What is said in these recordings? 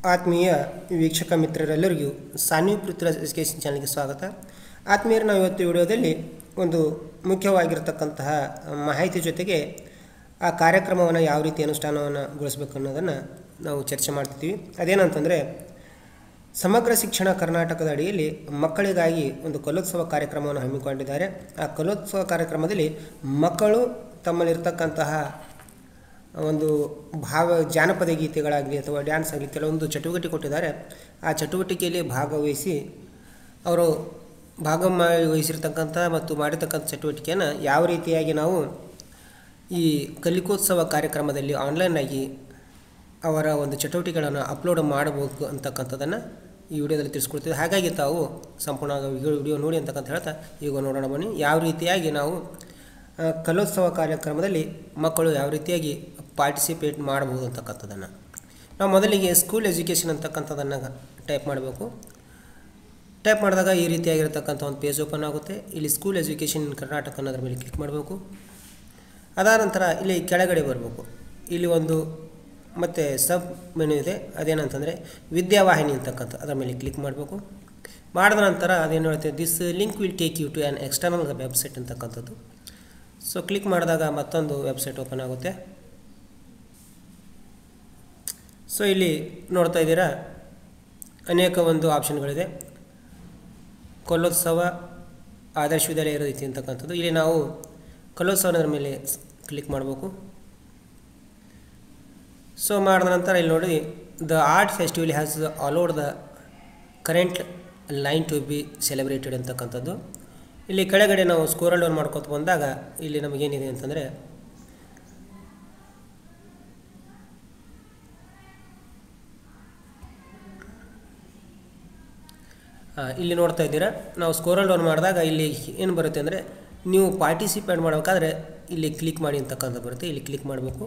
ಆತ್ಮೀಯ ವೀಕ್ಷಕ ಮಿತ್ರರೆಲ್ಲರಿಗೂ ಸಾನ್ವಿ ಪೃಥ್ವಿರಾಜ್ ಎಜುಕೇಷನ್ ಚಾನಲ್ಗೆ ಸ್ವಾಗತ ಆತ್ಮೀಯರು ನಾವು ಇವತ್ತು ವಿಡಿಯೋದಲ್ಲಿ ಒಂದು ಮುಖ್ಯವಾಗಿರತಕ್ಕಂತಹ ಮಾಹಿತಿ ಜೊತೆಗೆ ಆ ಕಾರ್ಯಕ್ರಮವನ್ನು ಯಾವ ರೀತಿ ಅನುಷ್ಠಾನವನ್ನು ಗೊಳಿಸಬೇಕು ಅನ್ನೋದನ್ನು ನಾವು ಚರ್ಚೆ ಮಾಡ್ತಿದ್ದೀವಿ ಅದೇನಂತಂದರೆ ಸಮಗ್ರ ಶಿಕ್ಷಣ ಕರ್ನಾಟಕದ ಅಡಿಯಲ್ಲಿ ಮಕ್ಕಳಿಗಾಗಿ ಒಂದು ಕಲೋತ್ಸವ ಕಾರ್ಯಕ್ರಮವನ್ನು ಹಮ್ಮಿಕೊಂಡಿದ್ದಾರೆ ಆ ಕಲೋತ್ಸವ ಕಾರ್ಯಕ್ರಮದಲ್ಲಿ ಮಕ್ಕಳು ತಮ್ಮಲ್ಲಿರ್ತಕ್ಕಂತಹ ಒಂದು ಭಾವ ಜಾನಪದ ಗೀತೆಗಳಾಗಲಿ ಅಥವಾ ಡ್ಯಾನ್ಸ್ ಆಗಲಿ ಕೆಲವೊಂದು ಚಟುವಟಿಕೆ ಕೊಟ್ಟಿದ್ದಾರೆ ಆ ಚಟುವಟಿಕೆಯಲ್ಲಿ ಭಾಗವಹಿಸಿ ಅವರು ಭಾಗವಹಿಸಿರ್ತಕ್ಕಂಥ ಮತ್ತು ಮಾಡಿರ್ತಕ್ಕಂಥ ಚಟುವಟಿಕೆಯನ್ನು ಯಾವ ರೀತಿಯಾಗಿ ನಾವು ಈ ಕಲಿಕೋತ್ಸವ ಕಾರ್ಯಕ್ರಮದಲ್ಲಿ ಆನ್ಲೈನಾಗಿ ಅವರ ಒಂದು ಚಟುವಟಿಕೆಗಳನ್ನು ಅಪ್ಲೋಡ್ ಮಾಡಬೇಕು ಅಂತಕ್ಕಂಥದ್ದನ್ನು ಈ ವಿಡಿಯೋದಲ್ಲಿ ತಿಳಿಸ್ಕೊಡ್ತೀವಿ ಹಾಗಾಗಿ ತಾವು ಸಂಪೂರ್ಣವಾಗಿ ವಿಡಿಯೋ ನೋಡಿ ಅಂತಕ್ಕಂಥ ಹೇಳ್ತಾ ಈಗ ನೋಡೋಣ ಬನ್ನಿ ಯಾವ ರೀತಿಯಾಗಿ ನಾವು ಆ, ಕಲೋತ್ಸವ ಕಾರ್ಯಕ್ರಮದಲ್ಲಿ ಮಕ್ಕಳು ಯಾವ ರೀತಿಯಾಗಿ ಪಾರ್ಟಿಸಿಪೇಟ್ ಮಾಡಬಹುದು ಅಂತಕ್ಕಂಥದ್ದನ್ನು ನಾವು ಮೊದಲಿಗೆ ಸ್ಕೂಲ್ ಎಜುಕೇಷನ್ ಅಂತಕ್ಕಂಥದ್ದನ್ನು ಟೈಪ್ ಮಾಡಬೇಕು ಟೈಪ್ ಮಾಡಿದಾಗ ಈ ರೀತಿಯಾಗಿರ್ತಕ್ಕಂಥ ಒಂದು ಪೇಜ್ ಓಪನ್ ಆಗುತ್ತೆ ಇಲ್ಲಿ ಸ್ಕೂಲ್ ಎಜುಕೇಷನ್ ಇನ್ ಕರ್ನಾಟಕ ಅನ್ನೋದ್ರ ಮೇಲೆ ಕ್ಲಿಕ್ ಮಾಡಬೇಕು ಅದಾದ ನಂತರ ಇಲ್ಲಿ ಕೆಳಗಡೆ ಬರಬೇಕು ಇಲ್ಲಿ ಒಂದು ಮತ್ತು ಸಬ್ ಮೆನು ಇದೆ ಅದೇನಂತಂದರೆ ವಿದ್ಯಾವಾಹಿನಿ ಅಂತಕ್ಕಂಥ ಅದರ ಮೇಲೆ ಕ್ಲಿಕ್ ಮಾಡಬೇಕು ಮಾಡಿದ ನಂತರ ಅದೇನು ಹೇಳುತ್ತೆ this link will take you to an external website ಅಂತಕ್ಕಂಥದ್ದು ಸೊ ಕ್ಲಿಕ್ ಮಾಡಿದಾಗ ಮತ್ತೊಂದು ವೆಬ್ಸೈಟ್ ಓಪನ್ ಆಗುತ್ತೆ ಸೊ ಇಲ್ಲಿ ನೋಡ್ತಾ ಇದ್ದೀರಾ ಅನೇಕ ಒಂದು ಆಪ್ಷನ್ಗಳಿದೆ ಕೊಲ್ಲೋತ್ಸವ ಆದರ್ಶ ವಿದ್ಯಾಲಯ ರೀತಿ ಅಂತಕ್ಕಂಥದ್ದು ಇಲ್ಲಿ ನಾವು ಕಲೋತ್ಸವದ ಮೇಲೆ ಕ್ಲಿಕ್ ಮಾಡಬೇಕು ಸೊ ಮಾಡಿದ ನಂತರ ಇಲ್ಲಿ ನೋಡಿ the art festival has allowed the current line to be celebrated ಅಂತಕ್ಕಂಥದ್ದು ಇಲ್ಲಿ ಕೆಳಗಡೆ ನಾವು ಸ್ಕೋರಲ್ ಡೌನ್ ಮಾಡ್ಕೊತ ಬಂದಾಗ ಇಲ್ಲಿ ನಮಗೇನಿದೆ ಅಂತಂದರೆ ಆ, ಇಲ್ಲಿ ನೋಡ್ತಾ ಇದ್ದೀರಾ ನಾವು ಸ್ಕೋರಲ್ ಡೌನ್ ಮಾಡಿದಾಗ ಇಲ್ಲಿ ಏನು ಬರುತ್ತೆ ಅಂದರೆ ನೀವು ಪಾರ್ಟಿಸಿಪೇಟ್ ಮಾಡಬೇಕಾದ್ರೆ ಇಲ್ಲಿ ಕ್ಲಿಕ್ ಮಾಡಿ ಅಂತಕ್ಕಂಥ ಬರುತ್ತೆ ಇಲ್ಲಿ ಕ್ಲಿಕ್ ಮಾಡಬೇಕು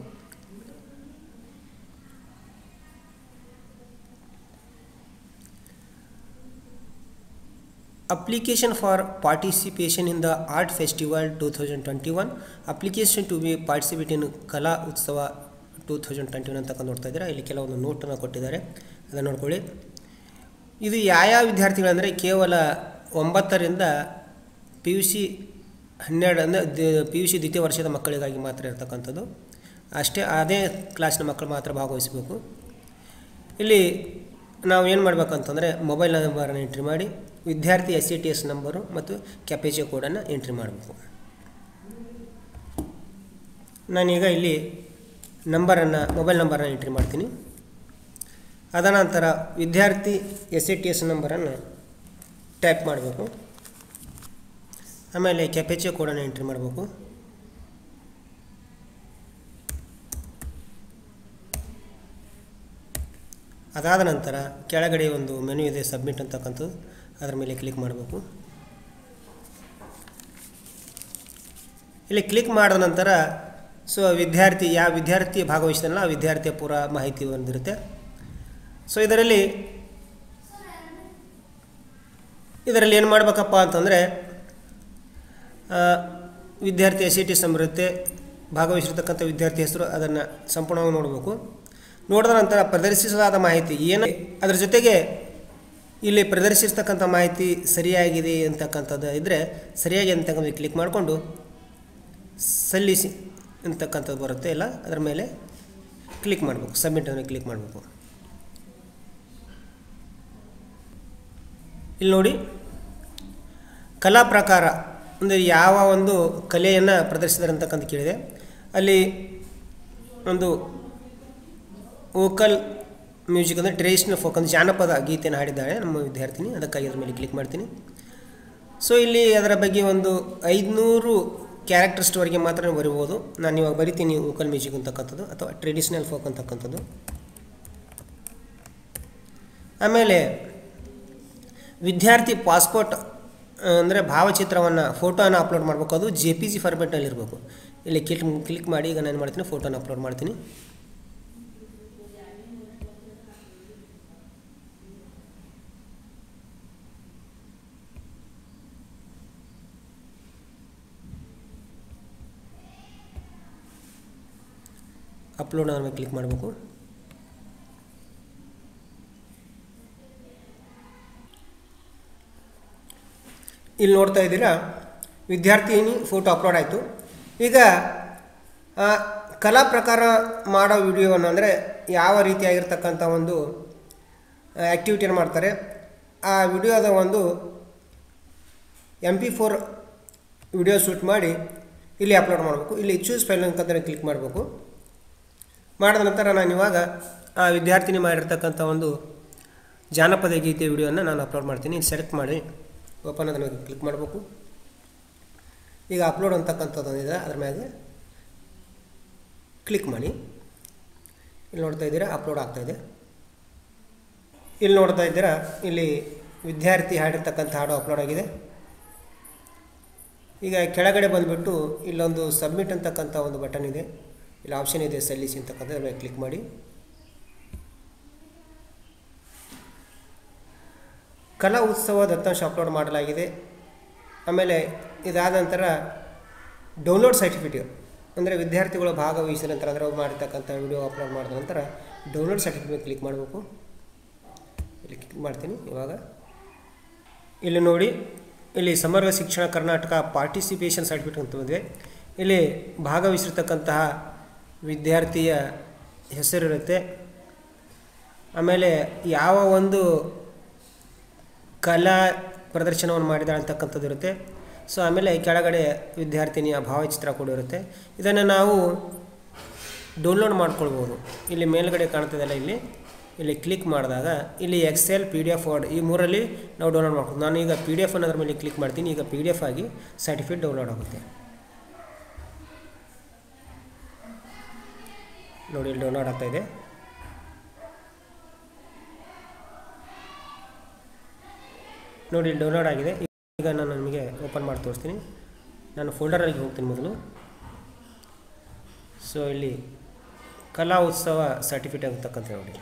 application for participation in the art festival two thousand twenty one application to be participate in Kala Utsav two thousand twenty one ಅಂತಕ್ಕಂಥ ನೋಡ್ತಾ ಇದ್ದೀರಾ ಇಲ್ಲಿ ಕೆಲವೊಂದು ನೋಟನ್ನು ಕೊಟ್ಟಿದ್ದಾರೆ ಅದನ್ನು ನೋಡ್ಕೊಳ್ಳಿ ಇದು ಯಾವ ವಿದ್ಯಾರ್ಥಿಗಳಂದರೆ ಕೇವಲ ಒಂಬತ್ತರಿಂದ ಪಿ ಯು ಸಿ ಹನ್ನೆರಡು ಅಂದರೆ ಪಿ ಯು ಸಿ ದ್ವಿತೀಯ ವರ್ಷದ ಮಕ್ಕಳಿಗಾಗಿ ಮಾತ್ರ ಇರತಕ್ಕಂಥದ್ದು ಅಷ್ಟೇ ಅದೇ ಕ್ಲಾಸ್ನ ಮಕ್ಕಳು ಮಾತ್ರ ಭಾಗವಹಿಸಬೇಕು ಇಲ್ಲಿ ನಾವು ಏನು ಮಾಡಬೇಕಂತಂದರೆ ಮೊಬೈಲ್ ನಂಬರನ್ನು ಎಂಟ್ರಿ ಮಾಡಿ ವಿದ್ಯಾರ್ಥಿ S C T S number ಮತ್ತು ಕ್ಯಾಪೇಜೆ ಕೋಡನ್ನು ಎಂಟ್ರಿ ಮಾಡಬೇಕು ನಾನೀಗ ಇಲ್ಲಿ ನಂಬರನ್ನು ಮೊಬೈಲ್ ನಂಬರನ್ನು ಎಂಟ್ರಿ ಮಾಡ್ತೀನಿ ಅದನಂತರ ವಿದ್ಯಾರ್ಥಿ ಎಸ್ ಸಿ ಟಿ ಎಸ್ ನಂಬರನ್ನು ಟೈಪ್ ಮಾಡಬೇಕು ಆಮೇಲೆ ಕ್ಯಾಪೇಚೆ ಕೋಡನ್ನು ಎಂಟ್ರಿ ಮಾಡಬೇಕು ಅದಾದ ನಂತರ ಕೆಳಗಡೆ ಒಂದು ಮೆನು ಇದೆ ಸಬ್ಮಿಟ್ ಅಂತಕ್ಕಂಥದ್ದು ಅದರ ಮೇಲೆ ಕ್ಲಿಕ್ ಮಾಡಬೇಕು ಇಲ್ಲಿ ಕ್ಲಿಕ್ ಮಾಡಿದ ನಂತರ ಸೊ ವಿದ್ಯಾರ್ಥಿ ಯಾವ ವಿದ್ಯಾರ್ಥಿ ಭಾಗವಹಿಸಿದನಲ್ಲ ಆ ವಿದ್ಯಾರ್ಥಿಯ ಪೂರ ಮಾಹಿತಿ ಹೊಂದಿರುತ್ತೆ ಸೊ ಇದರಲ್ಲಿ ಇದರಲ್ಲಿ ಏನು ಮಾಡಬೇಕಪ್ಪ ಅಂತಂದರೆ ಆ, ವಿದ್ಯಾರ್ಥಿ ಎಸ್ ಸಿ ಟಿ ಇರುತ್ತೆ ಭಾಗವಹಿಸಿರ್ತಕ್ಕಂಥ ವಿದ್ಯಾರ್ಥಿ ಹೆಸರು ಅದನ್ನು ಸಂಪೂರ್ಣವಾಗಿ ನೋಡಬೇಕು ನೋಡಿದ ನಂತರ ಪ್ರದರ್ಶಿಸಲಾದ ಮಾಹಿತಿ ಏನು ಅದರ ಜೊತೆಗೆ ಇಲ್ಲಿ ಪ್ರದರ್ಶಿಸ್ತಕ್ಕಂಥ ಮಾಹಿತಿ ಸರಿಯಾಗಿದೆ ಅಂತಕ್ಕಂಥದ್ದು ಇದ್ದರೆ ಸರಿಯಾಗಿ ಅಂತಕ್ಕಂಥ ಕ್ಲಿಕ್ ಮಾಡಿಕೊಂಡು ಸಲ್ಲಿಸಿ ಅಂತಕ್ಕಂಥದ್ದು ಬರುತ್ತೆ ಇಲ್ಲ ಅದರ ಮೇಲೆ ಕ್ಲಿಕ್ ಮಾಡಬೇಕು ಸಬ್ಮಿಟ್ ಮೇಲೆ ಕ್ಲಿಕ್ ಮಾಡಬೇಕು ಇಲ್ಲಿ ನೋಡಿ ಕಲಾ ಪ್ರಕಾರ ಅಂದರೆ ಯಾವ ಒಂದು ಕಲೆಯನ್ನು ಪ್ರದರ್ಶಿಸಿದ್ದಾರೆ ಅಂತಕ್ಕಂಥ ಕೇಳಿದೆ ಅಲ್ಲಿ ಒಂದು ವೋಕಲ್ ಮ್ಯೂಸಿಕ್ ಅಂದರೆ ಟ್ರೆಡಿಷ್ನಲ್ ಫೋಕ್ ಅಂದರೆ ಜಾನಪದ ಗೀತೆಯನ್ನು ಹಾಡಿದ್ದಾಳೆ ನಮ್ಮ ವಿದ್ಯಾರ್ಥಿನಿ ಅದಕ್ಕಾಗಿ ಅದ್ರ ಮೇಲೆ ಕ್ಲಿಕ್ ಮಾಡ್ತೀನಿ ಸೊ ಇಲ್ಲಿ ಅದರ ಬಗ್ಗೆ ಒಂದು ಐದುನೂರು ಕ್ಯಾರೆಕ್ಟರ್ಸ್ವರೆಗೆ ಮಾತ್ರ ಬರಿಬೋದು ನಾನು ಇವಾಗ ಬರಿತೀನಿ ವೋಕಲ್ ಮ್ಯೂಸಿಕ್ ಅಂತಕ್ಕಂಥದ್ದು ಅಥವಾ ಟ್ರೆಡಿಷ್ನಲ್ ಫೋಕ್ ಅಂತಕ್ಕಂಥದ್ದು ಆಮೇಲೆ ವಿದ್ಯಾರ್ಥಿ ಪಾಸ್ಪೋರ್ಟ್ ಅಂದರೆ ಭಾವಚಿತ್ರವನ್ನು ಫೋಟೋನ ಅಪ್ಲೋಡ್ ಮಾಡಬೇಕು ಅದು ಜೆ ಪಿ ಜಿ ಫಾರ್ಮೆಟ್ನಲ್ಲಿ ಇರಬೇಕು ಇಲ್ಲಿ ಕ್ಲಿಕ್ ಕ್ಲಿಕ್ ಮಾಡಿ ಈಗ ನಾನು ಮಾಡ್ತೀನಿ ಫೋಟೋನ ಅಪ್ಲೋಡ್ ಮಾಡ್ತೀನಿ ಅಪ್ಲೋಡ್ ಮೇಲೆ ಕ್ಲಿಕ್ ಮಾಡಬೇಕು ಇಲ್ಲಿ ನೋಡ್ತಾ ಇದ್ದೀರಾ ವಿದ್ಯಾರ್ಥಿನಿ ಫೋಟೋ ಅಪ್ಲೋಡ್ ಆಯಿತು ಈಗ ಆ, ಕಲಾ ಪ್ರಕಾರ ಮಾಡೋ ವಿಡಿಯೋವನ್ನು ಅಂದರೆ ಯಾವ ರೀತಿಯಾಗಿರ್ತಕ್ಕಂಥ ಒಂದು ಆ್ಯಕ್ಟಿವಿಟಿಯನ್ನು ಮಾಡ್ತಾರೆ ಆ ವಿಡಿಯೋದ ಒಂದು M P four video shoot ಮಾಡಿ ಇಲ್ಲಿ ಅಪ್ಲೋಡ್ ಮಾಡಬೇಕು ಇಲ್ಲಿ ಚೂಸ್ ಫೈಲ್ ಅಂತಂದರೆ ಕ್ಲಿಕ್ ಮಾಡಬೇಕು ಮಾಡಿದ ನಂತರ ನಾನು ಇವಾಗ ಆ ವಿದ್ಯಾರ್ಥಿನಿ ಮಾಡಿರ್ತಕ್ಕಂಥ ಒಂದು ಜಾನಪದ ಗೀತೆ ವಿಡಿಯೋನ ನಾನು ಅಪ್ಲೋಡ್ ಮಾಡ್ತೀನಿ ಸೆಲೆಕ್ಟ್ ಮಾಡಿ ಓಪನ್ ಅದನ್ನು ಕ್ಲಿಕ್ ಮಾಡಬೇಕು ಈಗ ಅಪ್ಲೋಡ್ ಅಂತಕ್ಕಂಥದ್ದು ಇದೆ ಅದ್ರ ಮೇಲೆ ಕ್ಲಿಕ್ ಮಾಡಿ ಇಲ್ಲಿ ನೋಡ್ತಾ ಇದ್ದೀರಾ ಅಪ್ಲೋಡ್ ಆಗ್ತಾಯಿದೆ ಇಲ್ಲಿ ನೋಡ್ತಾ ಇದ್ದೀರಾ ಇಲ್ಲಿ ವಿದ್ಯಾರ್ಥಿ ಹಾಡಿರ್ತಕ್ಕಂಥ ಹಾಡು ಅಪ್ಲೋಡ್ ಆಗಿದೆ ಈಗ ಕೆಳಗಡೆ ಬಂದುಬಿಟ್ಟು ಇಲ್ಲೊಂದು ಸಬ್ಮಿಟ್ ಅಂತಕ್ಕಂಥ ಒಂದು ಬಟನ್ ಇದೆ ಇಲ್ಲಿ ಆಪ್ಷನ್ ಇದೆ ಸಲ್ಲಿಸಿ ಅಂತಕ್ಕಂಥ ಅದ್ರ ಮೇಲೆ ಕ್ಲಿಕ್ ಮಾಡಿ ಕಲಾ ಉತ್ಸವ ದತ್ತಾಂಶ ಅಪ್ಲೋಡ್ ಮಾಡಲಾಗಿದೆ ಆಮೇಲೆ ಇದಾದ ನಂತರ ಡೌನ್ಲೋಡ್ ಸರ್ಟಿಫಿಕೇಟ್ ಅಂದರೆ ವಿದ್ಯಾರ್ಥಿಗಳು ಭಾಗವಹಿಸಿದ ನಂತರ ಅದರ ಮಾಡಿರ್ತಕ್ಕಂಥ ವಿಡಿಯೋ ಅಪ್ಲೋಡ್ ಮಾಡಿದ ನಂತರ ಡೌನ್ಲೋಡ್ ಸರ್ಟಿಫಿಕೇಟ್ ಕ್ಲಿಕ್ ಮಾಡಬೇಕು ಇಲ್ಲಿ ಕ್ಲಿಕ್ ಮಾಡ್ತೀನಿ ಇವಾಗ ಇಲ್ಲಿ ನೋಡಿ ಇಲ್ಲಿ ಸಮಗ್ರ ಶಿಕ್ಷಣ ಕರ್ನಾಟಕ ಪಾರ್ಟಿಸಿಪೇಷನ್ ಸರ್ಟಿಫಿಕೇಟ್ ಅಂತ ಇದೆ ಇಲ್ಲಿ ಭಾಗವಹಿಸಿರ್ತಕ್ಕಂತಹ ವಿದ್ಯಾರ್ಥಿಯ ಹೆಸರಿರುತ್ತೆ ಆಮೇಲೆ ಯಾವ ಒಂದು ಕಲಾ ಪ್ರದರ್ಶನವನ್ನು ಮಾಡಿದಾಳೆ ಅಂತಕ್ಕಂಥದ್ದು ಇರುತ್ತೆ ಸೊ ಆಮೇಲೆ ಕೆಳಗಡೆ ವಿದ್ಯಾರ್ಥಿನಿಯ ಭಾವಚಿತ್ರ ಕೂಡ ಇರುತ್ತೆ ಇದನ್ನು ನಾವು ಡೌನ್ಲೋಡ್ ಮಾಡ್ಕೊಳ್ಬೋದು ಇಲ್ಲಿ ಮೇಲ್ಗಡೆ ಕಾಣ್ತದಲ್ಲ ಇಲ್ಲಿ ಇಲ್ಲಿ ಕ್ಲಿಕ್ ಮಾಡಿದಾಗ ಇಲ್ಲಿ Excel PDF Word ಈ ಮೂರಲ್ಲಿ ನಾವು ಡೌನ್ಲೋಡ್ ಮಾಡ್ಬೋದು ನಾನು ಈಗ ಪಿ ಡಿ ಎಫ್ ಅನ್ನೋದ್ರ ಮೇಲೆ ಕ್ಲಿಕ್ ಮಾಡ್ತೀನಿ ಈಗ ಪಿ ಡಿ ಎಫ್ ಆಗಿ ಸರ್ಟಿಫಿಕೇಟ್ ಡೌನ್ಲೋಡ್ ಆಗುತ್ತೆ ನೋಡಿ ಇಲ್ಲಿ ಡೌನ್ಲೋಡ್ ಆಗ್ತಾ ಇದೆ ನೋಡಿ ಇಲ್ಲಿ ಡೌನ್ಲೋಡ್ ಆಗಿದೆ ಈಗ ನಾನು ನಿಮಗೆ ಓಪನ್ ಮಾಡಿ ತೋರಿಸ್ತೀನಿ ನಾನು ಫೋಲ್ಡರಲ್ಲಿ ಹೋಗ್ತೀನಿ ಮೊದಲು ಸೊ ಇಲ್ಲಿ ಕಲಾ ಉತ್ಸವ ಸರ್ಟಿಫಿಕೇಟ್ ಅಂತಕ್ಕಂಥ ನೋಡಿ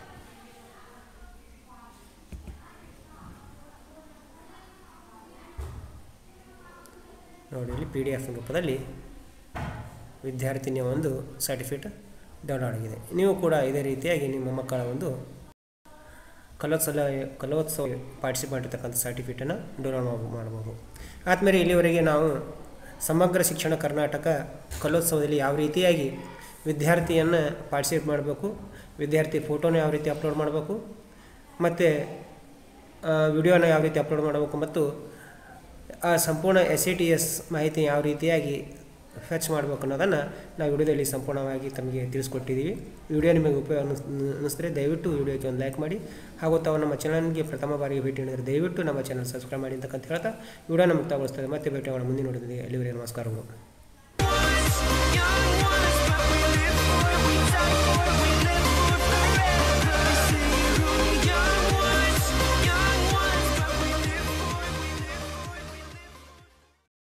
ನೋಡಿ ಇಲ್ಲಿ ಪಿ ಡಿ ಎಫ್ ರೂಪದಲ್ಲಿ ವಿದ್ಯಾರ್ಥಿನಿಯ ಒಂದು ಸರ್ಟಿಫಿಕೇಟ್ ಡೌನ್ಲೋಡ್ ಆಗಿದೆ ನೀವು ಕೂಡ ಇದೇ ರೀತಿಯಾಗಿ ನಿಮ್ಮ ಮಕ್ಕಳ ಒಂದು ಕಲೋತ್ಸವ ಕಲೋತ್ಸವ ಪಾರ್ಟಿಸಿಪೇಟ್ ಮಾಡಿರ್ತಕ್ಕಂಥ ಸರ್ಟಿಫಿಕೇಟನ್ನು ಡೌನ್ಲೋಡ್ ಮಾಡ್- ಮಾಡ್ಬೋದು ಆದಮೇಲೆ ಇಲ್ಲಿವರೆಗೆ ನಾವು ಸಮಗ್ರ ಶಿಕ್ಷಣ ಕರ್ನಾಟಕ ಕಲೋತ್ಸವದಲ್ಲಿ ಯಾವ ರೀತಿಯಾಗಿ ವಿದ್ಯಾರ್ಥಿಯನ್ನು ಪಾರ್ಟಿಸಿಪೇಟ್ ಮಾಡಬೇಕು ವಿದ್ಯಾರ್ಥಿ ಫೋಟೋನ ಯಾವ ರೀತಿ ಅಪ್ಲೋಡ್ ಮಾಡಬೇಕು ಮತ್ತು ವಿಡಿಯೋನ ಯಾವ ರೀತಿ ಅಪ್ಲೋಡ್ ಮಾಡಬೇಕು ಮತ್ತು ಆ ಸಂಪೂರ್ಣ ಎಸ್ ಎ ಟಿ ಎಸ್ ಮಾಹಿತಿ ಯಾವ ರೀತಿಯಾಗಿ ಫೆಚ್ ಮಾಡಬೇಕು ಅನ್ನೋದನ್ನು ನಾವು ವಿಡಿಯೋದಲ್ಲಿ ಸಂಪೂರ್ಣವಾಗಿ ತಮಗೆ ತಿಳಿಸ್ಕೊಟ್ಟಿದ್ದೀವಿ ವಿಡಿಯೋ ನಿಮಗೆ ಉಪಯೋಗ ಅನ್ನಿಸ್ ಅನ್ನಿಸಿದ್ರೆ ದಯವಿಟ್ಟು ವಿಡಿಯೋಕ್ಕೆ ಒಂದು ಲೈಕ್ ಮಾಡಿ ಹಾಗೂ ತಾವು ನಮ್ಮ ಚಾನಲ್ಗೆ ಪ್ರಥಮ ಬಾರಿಗೆ ಭೇಟಿ ನೀಡಿದರೆ ದಯವಿಟ್ಟು ನಮ್ಮ ಚಾನಲ್ ಸಬ್ಸ್ಕ್ರೈಬ್ ಮಾಡಿ ಅಂತಕ್ಕಂತ ಹೇಳ್ತಾ ವಿಡಿಯೋ ನಮಗೆ ತಗೊಳಿಸ್ತದೆ ಮತ್ತೆ ಭೇಟಿ ಮಾಡೋಣ ಮುಂದಿನ ನೋಡಿದ್ರೆ ಅಲ್ಲಿವರೆಗೆ ನಮಸ್ಕಾರಗಳು Young ones, but we live for it, we die for it, we live for